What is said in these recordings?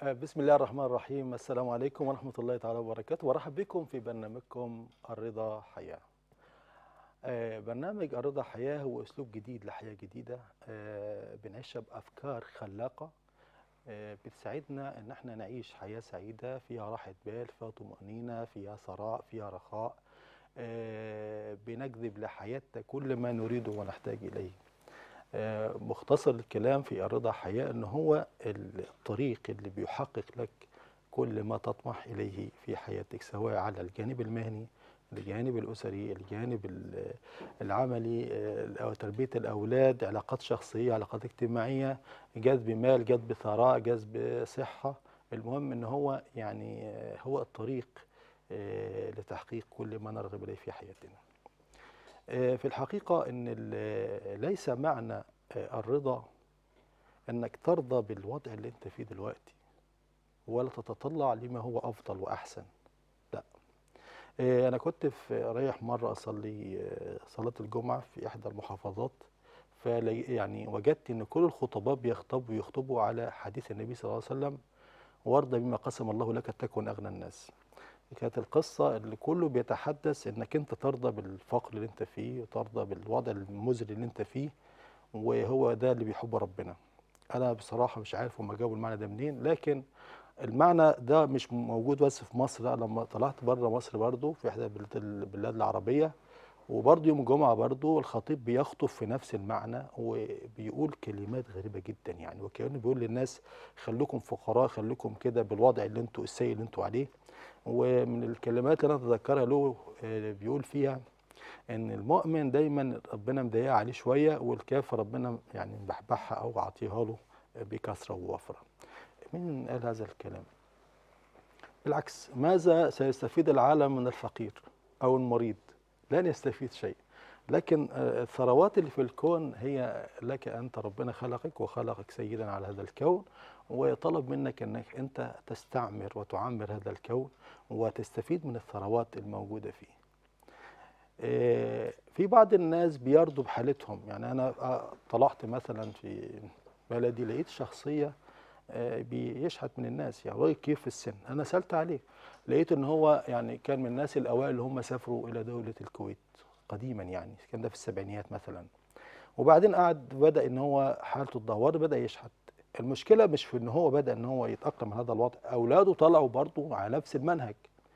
بسم الله الرحمن الرحيم السلام عليكم ورحمة الله تعالى وبركاته ورحب بكم في برنامجكم الرضا حياة آه، برنامج الرضا حياة هو أسلوب جديد لحياة جديدة آه، بنعيشها بأفكار خلاقة آه، بتساعدنا إن احنا نعيش حياة سعيدة فيها راحة بال فيها طمأنينة فيها ثراء فيها رخاء آه، بنجذب لحياتنا كل ما نريده ونحتاج إليه آه، مختصر الكلام في الرضا حياة ان هو الطريق اللي بيحقق لك كل ما تطمح اليه في حياتك سواء على الجانب المهني الجانب الاسري الجانب ال- العملي آه، أو تربيه الاولاد علاقات شخصيه علاقات اجتماعيه جذب مال جذب ثراء جذب صحه المهم ان هو يعني آه، هو الطريق آه، لتحقيق كل ما نرغب اليه في حياتنا آه، في الحقيقة أن ال- ليس معنى آه، الرضا أنك ترضى بالوضع اللي أنت فيه دلوقتي ولا تتطلع لما هو أفضل وأحسن لا آه، أنا كنت في رايح مرة أصلي آه، صلاة الجمعة في إحدى المحافظات فلي يعني وجدت أن كل الخطباء بيخطبوا يخطبوا على حديث النبي صلى الله عليه وسلم وارضى بما قسم الله لك تكن أغنى الناس كانت القصة اللي كله بيتحدث انك انت ترضى بالفقر اللي انت فيه وترضى بالوضع المزري اللي انت فيه وهو ده اللي بيحب ربنا انا بصراحة مش عارف هم جابوا المعنى ده منين لكن المعنى ده مش موجود بس في مصر لا لما طلعت بره مصر برضو في احدى البلاد- البلاد العربية وبرضه يوم الجمعة برضه الخطيب بيخطب في نفس المعنى وبيقول كلمات غريبة جدا يعني وكأنه بيقول للناس خليكم فقراء خليكم كده بالوضع اللي انتوا السيء اللي انتوا عليه ومن الكلمات اللي انا اتذكرها له آه، بيقول فيها ان المؤمن دايما ربنا مضايقها عليه شويه والكافر ربنا يعني مبحبحها او عطيها له بكثره ووفره. مين قال هذا الكلام؟ بالعكس ماذا سيستفيد العالم من الفقير او المريض؟ لن يستفيد شيء. لكن آه، الثروات اللي في الكون هي لك انت ربنا خلقك وخلقك سيدا على هذا الكون وطلب منك انك انت تستعمر وتعمر هذا الكون وتستفيد من الثروات الموجوده فيه. آه، في بعض الناس بيرضوا بحالتهم يعني انا آه، طلعت مثلا في بلدي لقيت شخصيه آه، بيشحت من الناس يعني راجل كيف في السن انا سالت عليه لقيت ان هو يعني كان من الناس الاوائل اللي هم سافروا الى دوله الكويت قديما يعني كان ده في السبعينيات مثلا وبعدين قعد بدا ان هو حالته تدهور بدا يشحت المشكله مش في ان هو بدا ان هو يتاقلم على هذا الوضع اولاده طلعوا برضه على نفس المنهج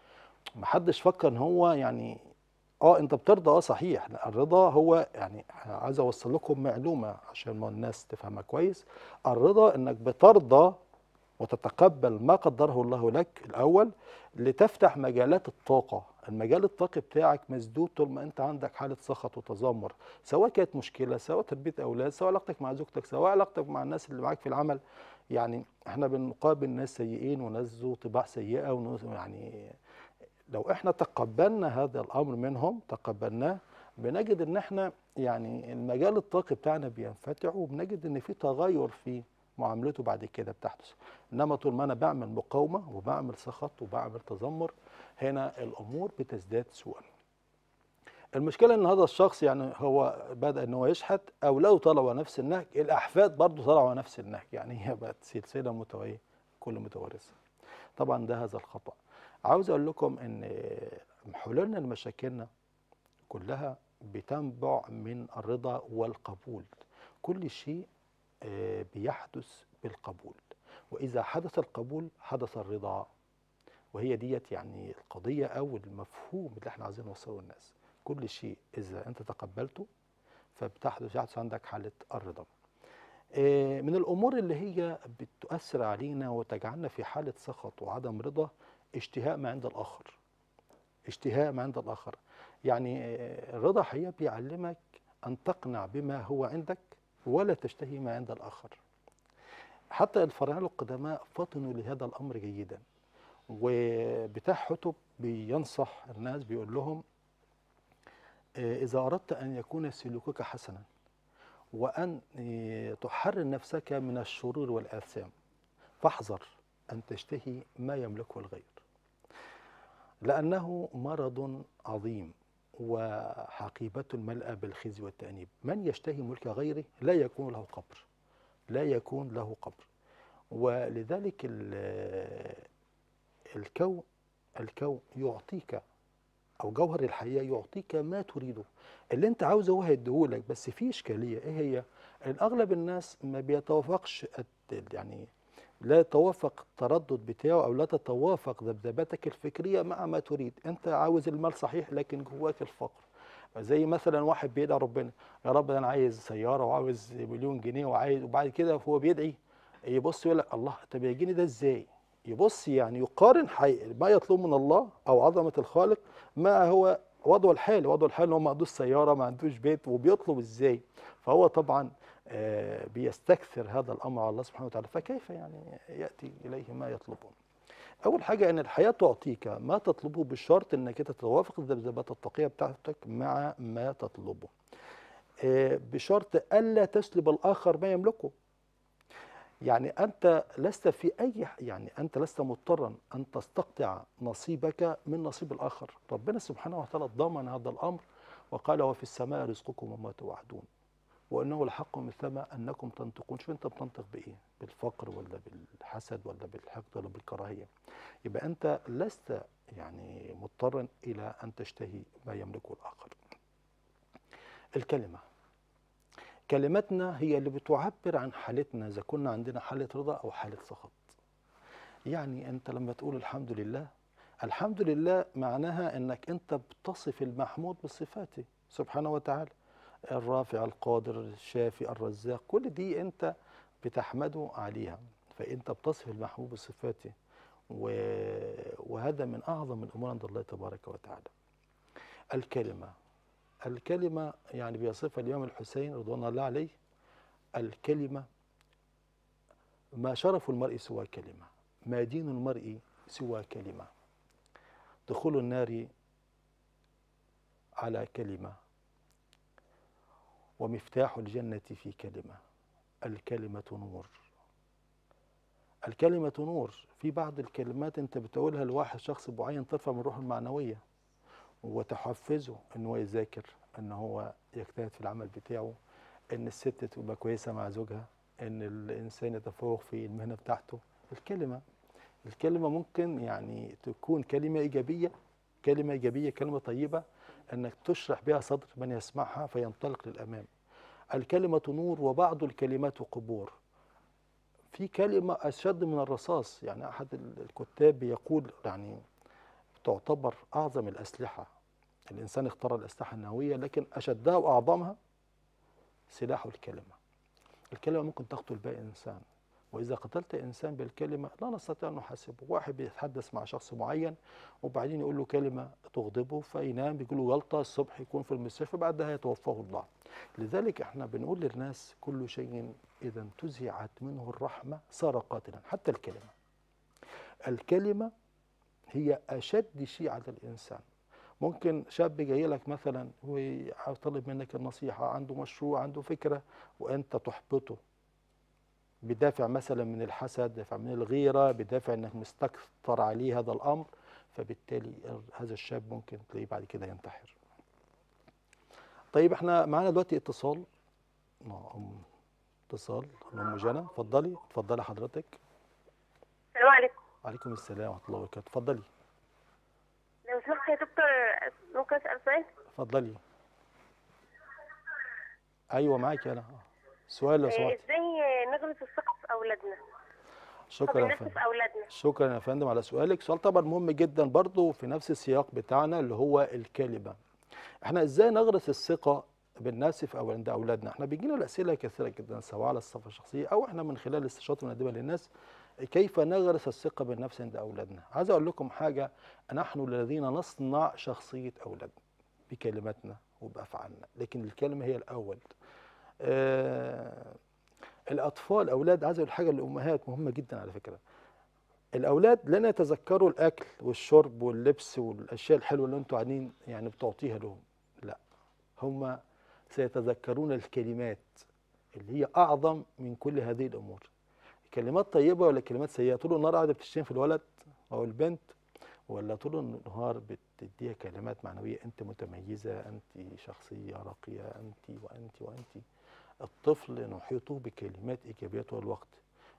محدش فكر ان هو يعني اه انت بترضى اه صحيح لا، الرضا هو يعني عايز اوصل لكم معلومه عشان ما الناس تفهمها كويس الرضا انك بترضى وتتقبل ما قدره الله لك الاول لتفتح مجالات الطاقه المجال الطاقي بتاعك مسدود طول ما انت عندك حاله سخط وتذمر سواء كانت مشكله سواء تربيه اولاد سواء علاقتك مع زوجتك سواء علاقتك مع الناس اللي معاك في العمل يعني احنا بنقابل ناس سيئين وناس ذو طباع سيئه وناس يعني لو احنا تقبلنا هذا الامر منهم تقبلناه بنجد ان احنا يعني المجال الطاقي بتاعنا بينفتح وبنجد ان في تغير في معاملته بعد كده بتحدث انما طول ما انا بعمل مقاومه وبعمل سخط وبعمل تذمر هنا الامور بتزداد سوءا المشكله ان هذا الشخص يعني هو بدا ان هو يشحت اولاده طلعوا على نفس النهج الاحفاد برضه طلعوا على نفس النهج يعني هي بقت سلسله متواليه كل متوارثه طبعا ده هذا الخطا عاوز اقول لكم ان حلولنا لمشاكلنا كلها بتنبع من الرضا والقبول كل شيء آه، بيحدث بالقبول واذا حدث القبول حدث الرضا وهي ديت يعني القضيه او المفهوم اللي احنا عايزين نوصله للناس كل شيء اذا انت تقبلته فبتحدث يحدث عندك حاله الرضا آه، من الامور اللي هي بتؤثر علينا وتجعلنا في حاله سخط وعدم رضا اشتهاء ما عند الاخر اشتهاء ما عند الاخر يعني آه، الرضا حقيقه بيعلمك ان تقنع بما هو عندك ولا تشتهي ما عند الاخر حتى الفراعنه القدماء فطنوا لهذا الامر جيدا وبتاع حتب بينصح الناس بيقول لهم آه، اذا اردت ان يكون سلوكك حسنا وان آه، تحرر نفسك من الشرور والاثام فاحذر ان تشتهي ما يملكه الغير لأنه مرض عظيم وحقيبة ملأى بالخزي والتأنيب من يشتهي ملك غيره لا يكون له قبر لا يكون له قبر ولذلك ال- الكون الكون يعطيك او جوهر الحياه يعطيك ما تريده اللي انت عاوزه هو هيديهولك بس في اشكاليه ايه هي ان اغلب الناس ما بيتوافقش الت- يعني لا يتوافق التردد بتاعه او لا تتوافق ذبذباتك الفكريه مع ما تريد انت عاوز المال صحيح لكن جواك الفقر زي مثلا واحد بيدعي ربنا يا رب انا عايز سياره وعاوز مليون جنيه وعايز وبعد كده هو بيدعي يبص يقول لك الله طب يجيني ده ازاي يبص يعني يقارن حي... ما يطلب من الله او عظمه الخالق ما هو وضعه الحالي وضعه الحالي إن هو ما عندوش سياره ما عندوش بيت وبيطلب ازاي فهو طبعا آه، بيستكثر هذا الامر على الله سبحانه وتعالى فكيف يعني ياتي اليه ما يطلبون اول حاجه ان الحياه تعطيك ما تطلبه بالشرط انك انت تتوافق الذبذبات الطاقيه بتاعتك مع ما تطلبه آه، بشرط الا تسلب الاخر ما يملكه يعني انت لست في اي يعني انت لست مضطرا ان تستقطع نصيبك من نصيب الاخر ربنا سبحانه وتعالى ضمن هذا الامر وقال وفي السماء رزقكم وما توعدون وانه الحق مثلما انكم تنطقون شوف انت بتنطق بايه بالفقر ولا بالحسد ولا بالحقد ولا بالكراهيه يبقى انت لست يعني مضطرا الى ان تشتهي ما يملكه الاخر الكلمه كلماتنا هي اللي بتعبر عن حالتنا اذا كنا عندنا حاله رضا او حاله سخط يعني انت لما تقول الحمد لله الحمد لله معناها انك انت بتصف المحمود بصفاته سبحانه وتعالى الرافع القادر الشافي الرزاق كل دي انت بتحمده عليها فانت بتصف المحمود بصفاته و... وهذا من اعظم الامور عند الله تبارك وتعالى الكلمه الكلمه يعني بيصفها الامام الحسين رضوان الله عليه الكلمه ما شرف المرء سوى كلمه ما دين المرء سوى كلمه دخول النار على كلمه ومفتاح الجنة في كلمة الكلمة نور الكلمة نور في بعض الكلمات انت بتقولها لواحد شخص معين ترفع من روحه المعنوية وتحفزه ان هو يذاكر ان هو يجتهد في العمل بتاعه ان الست تبقى كويسة مع زوجها ان الانسان يتفوق في المهنة بتاعته الكلمة الكلمة ممكن يعني تكون كلمة إيجابية كلمة إيجابية كلمة طيبة أنك تشرح بها صدر من يسمعها فينطلق للأمام الكلمة نور وبعض الكلمات قبور في كلمة أشد من الرصاص يعني أحد الكتاب يقول يعني تعتبر أعظم الأسلحة الإنسان اختار الأسلحة النووية لكن أشدها وأعظمها سلاح الكلمة الكلمة ممكن تقتل بها إنسان وإذا قتلت إنسان بالكلمة لا نستطيع أن نحاسبه واحد بيتحدث مع شخص معين وبعدين يقول له كلمة تغضبه فينام بيقول له غلطة الصبح يكون في المستشفى بعدها يتوفاه الله لذلك احنا بنقول للناس كل شيء إذا انتزعت منه الرحمة صار قاتلا حتى الكلمة الكلمة هي أشد شيء على الإنسان ممكن شاب جاي لك مثلا ويطلب منك النصيحة عنده مشروع عنده فكرة وأنت تحبطه بدافع مثلا من الحسد بدافع من الغيرة بدافع أنك مستكثر عليه هذا الأمر فبالتالي هذا الشاب ممكن تلاقيه بعد كده ينتحر طيب احنا معانا دلوقتي اتصال أم اتصال ام جنى اتفضلي اتفضلي حضرتك السلام عليكم وعليكم السلام ورحمه الله وبركاته اتفضلي لو سمحت يا دكتور ممكن اسال سؤال اتفضلي ايوه معاكي انا سؤال لو آه، سمحت ازاي نغرس الثقه في اولادنا شكرا طب يا النفس فندم في اولادنا شكرا يا فندم على سؤالك سؤال طبعا مهم جدا برضو في نفس السياق بتاعنا اللي هو الكلمة احنا ازاي نغرس الثقة بالناس في أو عند أولادنا احنا بيجينا الأسئلة كثيرة جدا سواء على الصفحة الشخصية أو احنا من خلال الاستشارات المقدمة للناس كيف نغرس الثقة بالنفس عند أولادنا عايز أقول لكم حاجة نحن الذين نصنع شخصية أولادنا بكلماتنا وبأفعالنا لكن الكلمة هي الأول آه الأطفال أولاد عايز أقول حاجة للأمهات مهمة جدا على فكرة الاولاد لن يتذكروا الاكل والشرب واللبس والاشياء الحلوه اللي انتوا قاعدين يعني بتعطيها لهم لا هم سيتذكرون الكلمات اللي هي اعظم من كل هذه الامور كلمات طيبه ولا كلمات سيئه طول النهار قاعده بتشتم في الولد او البنت ولا طول النهار بتديها كلمات معنويه انت متميزه انت شخصيه راقيه انت وانت وانت الطفل نحيطه بكلمات ايجابيه طول الوقت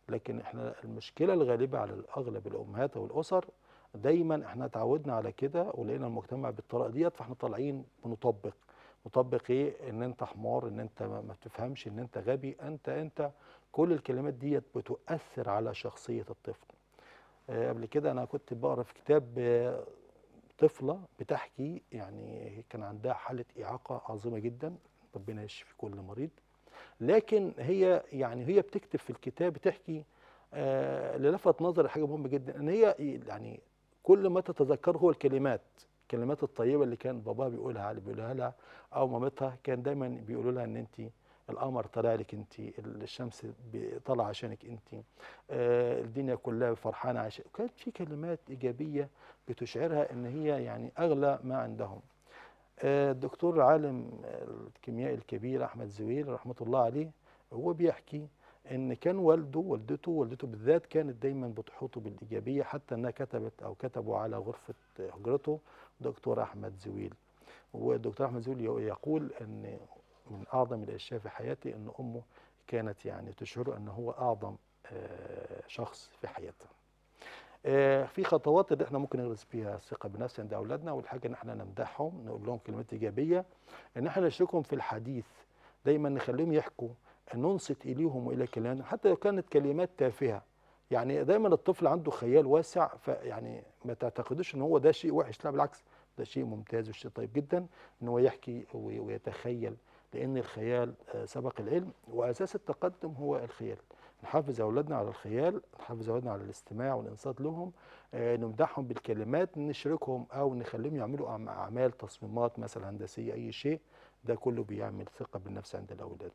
لكن احنا المشكله الغالبه على اغلب الامهات والاسر دايما احنا اتعودنا على كده ولقينا المجتمع بالطريقه ديت فاحنا طالعين بنطبق نطبق ايه ان انت حمار ان انت ما ما بتفهمش ان انت غبي انت انت كل الكلمات ديت بتؤثر على شخصيه الطفل آه، قبل كده انا كنت بقرا في كتاب آه، طفله بتحكي يعني كان عندها حاله اعاقه عظيمه جدا ربنا يشفي كل مريض لكن هي يعني هي بتكتب في الكتاب بتحكي آه، اللي لفت نظري حاجه مهمه جدا ان هي يعني كل ما تتذكر هو الكلمات الكلمات الطيبه اللي كان باباها بيقولها بيقولها لها او مامتها كان دايما بيقولوا لها ان انت القمر طالع لك انت الشمس ب- طالعه عشانك انت آه، الدنيا كلها فرحانه عشان كانت في كلمات ايجابيه بتشعرها ان هي يعني اغلى ما عندهم آه، الدكتور العالم الكيميائي الكبير احمد زويل رحمه الله عليه هو بيحكي ان كان والده والدته والدته بالذات كانت دايما بتحوطه بالايجابيه حتى انها كتبت او كتبوا على غرفه هجرته دكتور احمد زويل والدكتور احمد زويل يقول ان من اعظم الاشياء في حياتي ان امه كانت يعني تشعره ان هو اعظم آه، شخص في حياتها آه، في خطوات اللي احنا ممكن نغرس بيها الثقه بالنفس عند اولادنا اول حاجه ان احنا نمدحهم نقول لهم كلمات ايجابيه ان احنا نشركهم في الحديث دايما نخليهم يحكوا ننصت اليهم والى كلام حتى لو كانت كلمات تافهه يعني دايما الطفل عنده خيال واسع فيعني ما تعتقدوش ان هو ده شيء وحش لا بالعكس ده شيء ممتاز وشيء طيب جدا ان هو يحكي وي- ويتخيل لان الخيال آه، سبق العلم واساس التقدم هو الخيال نحافظ اولادنا على الخيال نحافظ اولادنا على الاستماع والانصات لهم آه، نمدحهم بالكلمات نشركهم او نخليهم يعملوا أعم- اعمال تصميمات مثلا هندسيه اي شيء ده كله بيعمل ثقه بالنفس عند الاولاد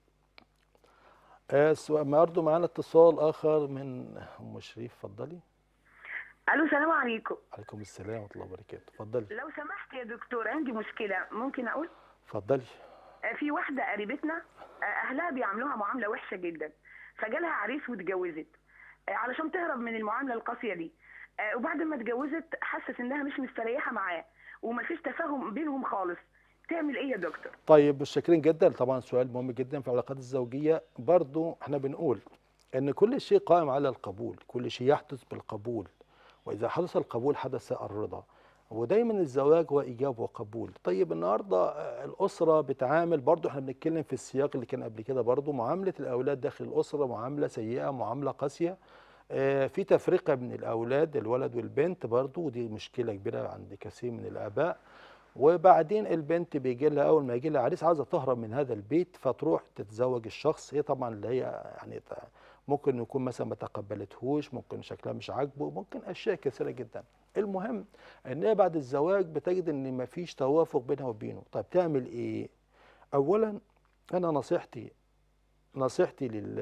آه، سؤال- برضه معانا اتصال اخر من ام شريف اتفضلي الو السلام عليكم عليكم السلام ورحمه الله وبركاته اتفضلي لو سمحت يا دكتور عندي مشكله ممكن اقول اتفضلي آه، في واحده قريبتنا آه، اهلها بيعاملوها معامله وحشه جدا فجالها عريس واتجوزت آه، علشان تهرب من المعامله القاسيه دي آه، وبعد ما اتجوزت حست انها مش مستريحه معاه ومفيش تفاهم بينهم خالص تعمل ايه يا دكتور طيب شاكرين جدا طبعا سؤال مهم جدا في العلاقات الزوجيه برضو احنا بنقول ان كل شيء قائم على القبول كل شيء يحدث بالقبول واذا حدث القبول حدث الرضا ودايما الزواج هو ايجاب وقبول طيب النهارده آه، الاسره بتعامل برضو احنا بنتكلم في السياق اللي كان قبل كده برضو معامله الاولاد داخل الاسره معامله سيئه معامله قاسيه آه، في تفرقه بين الاولاد الولد والبنت برضو ودي مشكله كبيره عند كثير من الاباء وبعدين البنت بيجي لها اول ما يجي لها عريس عايزه تهرب من هذا البيت فتروح تتزوج الشخص هي طبعا اللي هي يعني ت- ممكن يكون مثلا ما تقبلتهوش ممكن شكلها مش عاجبه ممكن اشياء كثيره جدا المهم ان هي بعد الزواج بتجد ان ما فيش توافق بينها وبينه طيب تعمل ايه اولا انا نصيحتي نصيحتي لل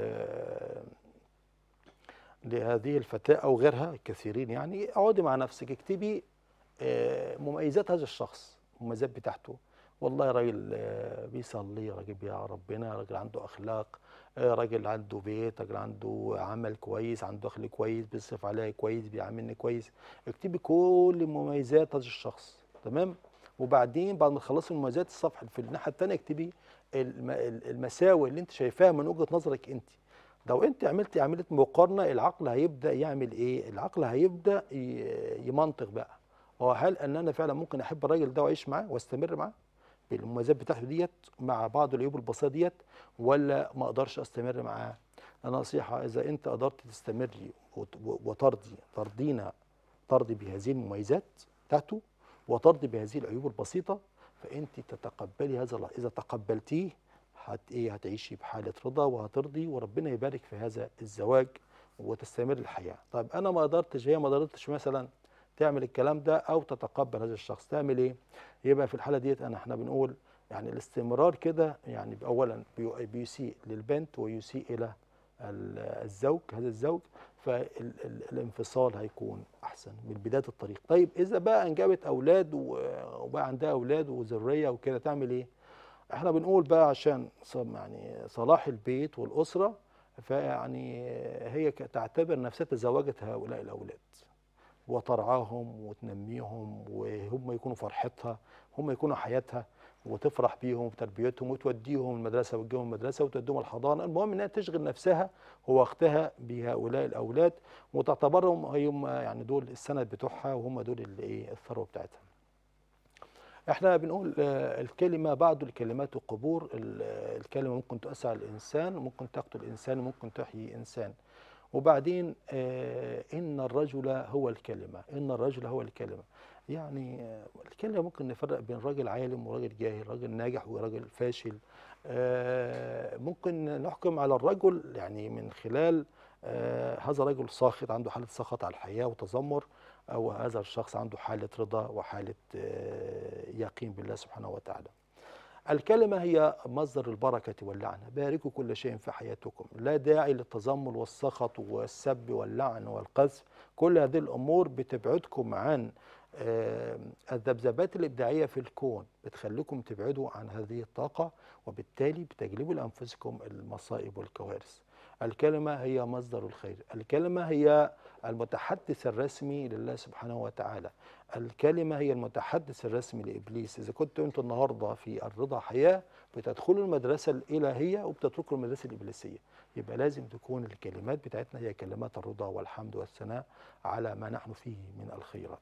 لهذه الفتاة أو غيرها كثيرين يعني اقعدي مع نفسك اكتبي آه، مميزات هذا الشخص المميزات بتاعته والله راجل آه، بيصلي راجل بيعرف ربنا راجل عنده أخلاق آه، راجل عنده بيت راجل عنده عمل كويس عنده دخل كويس بيصرف عليا كويس بيعاملني كويس اكتبي كل مميزات هذا الشخص تمام وبعدين بعد ما تخلصي المميزات الصفحة في الناحية التانية اكتبي الم- المساوئ اللي انت شايفاها من وجهة نظرك انت لو انت عملتي عمليه مقارنه العقل هيبدا يعمل ايه العقل هيبدا ي- يمنطق بقى هو هل ان انا فعلا ممكن احب الراجل ده واعيش معاه واستمر معاه بالمميزات بتاعته ديت مع بعض العيوب البسيطه ديت ولا ما اقدرش استمر معاه انا نصيحه اذا انت قدرت تستمري وت- و- وترضي ترضينا ترضي بهذه المميزات بتاعته وترضي بهذه العيوب البسيطه فانت تتقبلي هذا الع- اذا تقبلتيه هت ايه هتعيشي بحاله رضا وهترضي وربنا يبارك في هذا الزواج وتستمر الحياه طيب انا ما قدرتش هي ما قدرتش مثلا تعمل الكلام ده او تتقبل هذا الشخص تعمل ايه يبقى في الحاله ديت انا احنا بنقول يعني الاستمرار كده يعني اولا بي- بيسيء للبنت ويسيء الى ال- الزوج هذا الزوج فالانفصال هيكون احسن من بدايه الطريق طيب اذا بقى انجبت اولاد و- وبقى عندها اولاد وذريه وكده تعمل ايه احنا بنقول بقى عشان ص- يعني صلاح البيت والاسره فيعني هي ك- تعتبر نفسها تزوجت هؤلاء الاولاد وترعاهم وتنميهم وهم يكونوا فرحتها هم يكونوا حياتها وتفرح بيهم وتربيتهم وتوديهم المدرسه وتجيبهم المدرسه وتوديهم الحضانه المهم انها تشغل نفسها ووقتها بهؤلاء الاولاد وتعتبرهم هم يعني دول السند بتوعها وهم دول اللي ايه الثروه بتاعتها احنا بنقول آه، الكلمه بعض الكلمات القبور ال- آه، الكلمه ممكن تؤثر على الانسان ممكن تقتل انسان ممكن تحيي انسان وبعدين آه، ان الرجل هو الكلمه ان الرجل هو الكلمه يعني آه، الكلمه ممكن نفرق بين راجل عالم وراجل جاهل راجل ناجح وراجل فاشل آه، ممكن نحكم على الرجل يعني من خلال آه، هذا رجل ساخط عنده حاله سخط على الحياه وتذمر او هذا الشخص عنده حاله رضا وحاله آه، يقين بالله سبحانه وتعالى الكلمة هي مصدر البركة واللعنة باركوا كل شيء في حياتكم لا داعي للتذمر والسخط والسب واللعن والقذف كل هذه الأمور بتبعدكم عن آه، الذبذبات الإبداعية في الكون بتخليكم تبعدوا عن هذه الطاقة وبالتالي بتجلبوا لأنفسكم المصائب والكوارث الكلمة هي مصدر الخير الكلمة هي المتحدث الرسمي لله سبحانه وتعالى الكلمة هي المتحدث الرسمي لإبليس إذا كنت أنتم النهاردة في الرضا حياة بتدخلوا المدرسة الإلهية وبتتركوا المدرسة الإبليسية يبقى لازم تكون الكلمات بتاعتنا هي كلمات الرضا والحمد والثناء على ما نحن فيه من الخيرات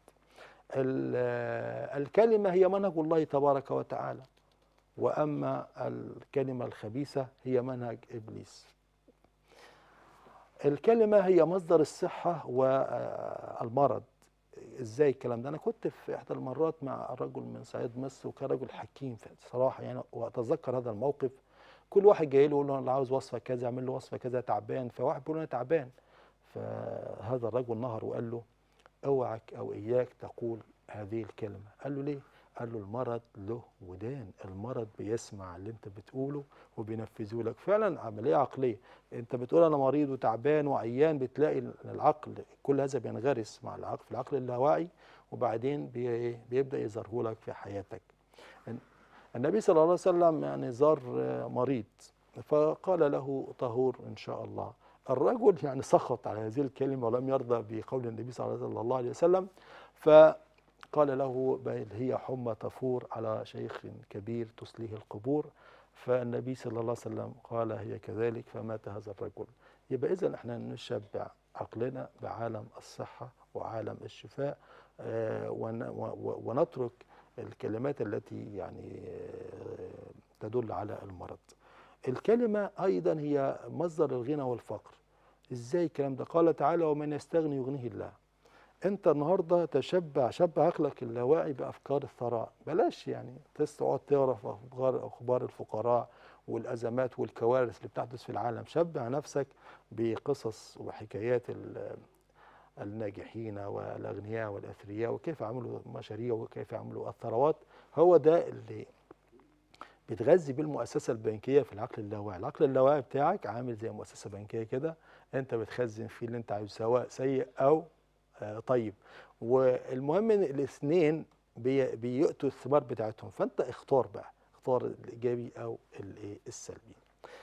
ال- الكلمة هي منهج الله تبارك وتعالى وأما الكلمة الخبيثة هي منهج إبليس الكلمة هي مصدر الصحة والمرض ازاي الكلام ده انا كنت في احدى المرات مع رجل من صعيد مصر وكان رجل حكيم صراحه يعني واتذكر هذا الموقف كل واحد جاي له يقول له انا عاوز وصفه كذا اعمل له وصفه كذا تعبان فواحد بيقول له انا تعبان فهذا الرجل نهر وقال له اوعك او اياك تقول هذه الكلمه قال له ليه قال له المرض له ودان المرض بيسمع اللي انت بتقوله وبينفذه لك فعلا عمليه عقليه انت بتقول انا مريض وتعبان وعيان بتلاقي إن العقل كل هذا بينغرس مع العقل في العقل اللاواعي وبعدين بي بيبدا يظهره لك في حياتك النبي صلى الله عليه وسلم يعني زار آه، مريض فقال له طهور ان شاء الله الرجل يعني سخط على هذه الكلمه ولم يرضى بقول النبي صلى الله عليه وسلم فقال له بل هي حمى تفور على شيخ كبير تسليه القبور فالنبي صلى الله عليه وسلم قال هي كذلك فمات هذا الرجل يبقى اذا احنا نشبع عقلنا بعالم الصحه وعالم الشفاء آه، ون- و- و- ونترك الكلمات التي يعني آه، تدل على المرض الكلمة أيضا هي مصدر الغنى والفقر إزاي الكلام ده قال تعالى ومن يستغني يغنيه الله أنت النهاردة تشبع شبع عقلك اللاواعي بأفكار الثراء بلاش يعني تس- تقعد تقرا في أخبار أخبار الفقراء والأزمات والكوارث اللي بتحدث في العالم شبع نفسك بقصص وحكايات ال- الناجحين والأغنياء والأثرياء وكيف عملوا مشاريع وكيف عملوا الثروات هو ده اللي بتغذي بيه المؤسسة البنكية في العقل اللاواعي العقل اللاواعي بتاعك عامل زي مؤسسة بنكية كده انت بتخزن فيه اللي انت عايزه سواء سيء او آه، طيب والمهم ان الاثنين بي- بيؤتوا الثمار بتاعتهم فانت اختار بقى اختار الايجابي او الايه السلبي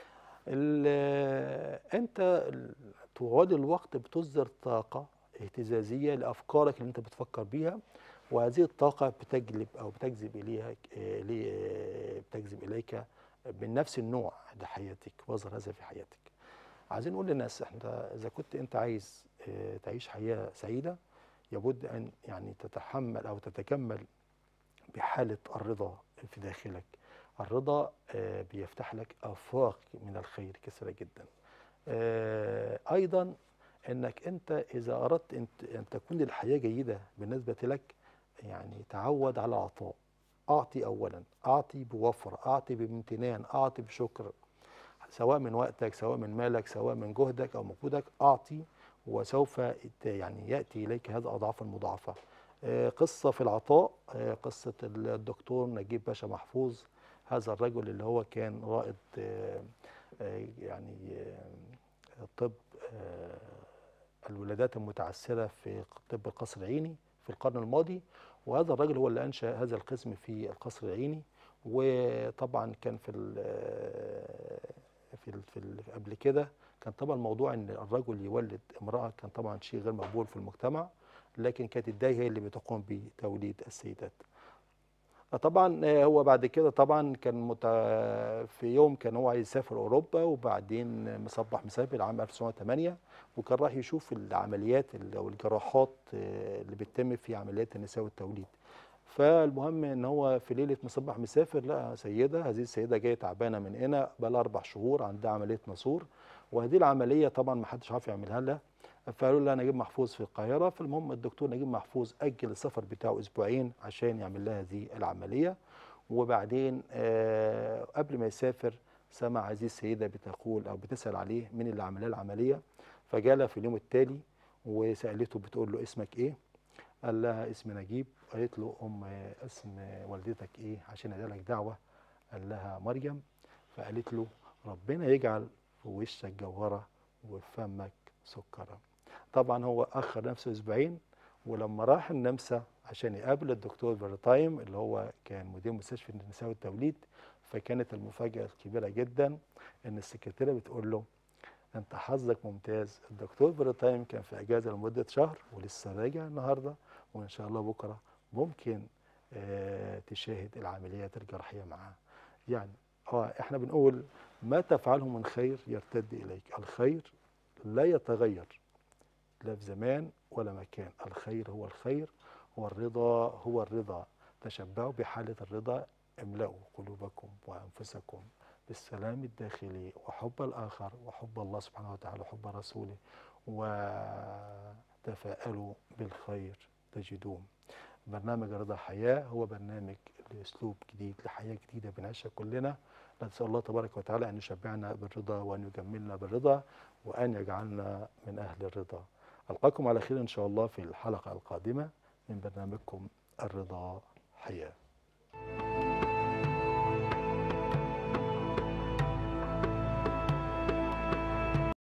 ال- انت ال- طوال الوقت بتصدر طاقة اهتزازية لأفكارك اللي انت بتفكر بيها وهذه الطاقة بتجلب أو بتجذب إليها آه، لي- آه، بتجذب إليك من نفس النوع لحياتك وظهر هذا في حياتك عايزين نقول للناس احنا إذا كنت أنت عايز آه، تعيش حياة سعيدة يبد أن يعني تتحمل أو تتكمل بحالة الرضا في داخلك الرضا آه، بيفتح لك آفاق من الخير كثيرة جدا آه، أيضا أنك أنت إذا أردت أن أن تكون الحياة جيدة بالنسبة لك يعني تعود على العطاء أعطي أولا أعطي بوفر أعطي بامتنان أعطي بشكر سواء من وقتك سواء من مالك سواء من جهدك أو مجهودك أعطي وسوف ت- يعني يأتي إليك هذا أضعافا مضاعفة آه، قصة في العطاء آه، قصة الدكتور نجيب باشا محفوظ هذا الرجل اللي هو كان رائد آه، آه، يعني آه، طب آه، الولادات المتعسرة في طب القصر العيني في القرن الماضي وهذا الرجل هو اللي أنشأ هذا القسم في القصر العيني وطبعا كان في ال في ال في ال قبل كده كان طبعا موضوع ان الرجل يولد امراه كان طبعا شيء غير مقبول في المجتمع لكن كانت الداية هي اللي بتقوم بتوليد السيدات طبعا آه، هو بعد كده طبعا كان مت... في يوم كان هو عايز يسافر اوروبا وبعدين مصبح مسافر عام 1908 وكان راح يشوف العمليات ال- او الجراحات آه، اللي بتتم في عمليات النساء والتوليد فالمهم ان هو في ليله مصبح مسافر لقى سيده هذه السيده جايه تعبانه من هنا بقى لها اربع شهور عندها عمليه ناسور وهذه العمليه طبعا ما حدش عارف يعملها لها فقالوا لها نجيب محفوظ في القاهره فالمهم الدكتور نجيب محفوظ اجل السفر بتاعه اسبوعين عشان يعمل لها هذه العمليه وبعدين آه قبل ما يسافر سمع هذه السيده بتقول او بتسال عليه مين اللي عمل لها العمليه فجالها في اليوم التالي وسالته بتقول له اسمك ايه قال لها اسم نجيب قالت له ام اسم والدتك ايه عشان ادالك دعوه قال لها مريم فقالت له ربنا يجعل في وشك جوهره وفي فمك سكره طبعا هو اخر نفسه اسبوعين ولما راح النمسا عشان يقابل الدكتور فيرتايم اللي هو كان مدير مستشفى النساء والتوليد فكانت المفاجاه الكبيره جدا ان السكرتيره بتقول له انت حظك ممتاز الدكتور فيرتايم كان في اجازه لمده شهر ولسه راجع النهارده وان شاء الله بكره ممكن آه تشاهد العمليات الجراحيه معاه يعني اه احنا بنقول ما تفعله من خير يرتد اليك الخير لا يتغير لا في زمان ولا مكان الخير هو الخير والرضا هو الرضا تشبعوا بحالة الرضا املأوا قلوبكم وأنفسكم بالسلام الداخلي وحب الآخر وحب الله سبحانه وتعالى وحب رسوله وتفاءلوا بالخير تجدوه برنامج رضا حياة هو برنامج لأسلوب جديد لحياة جديدة بنعيشها كلنا نسأل الله تبارك وتعالى أن يشبعنا بالرضا وأن يجملنا بالرضا وأن يجعلنا من أهل الرضا ألقاكم على خير إن شاء الله في الحلقة القادمة من برنامجكم الرضا حياه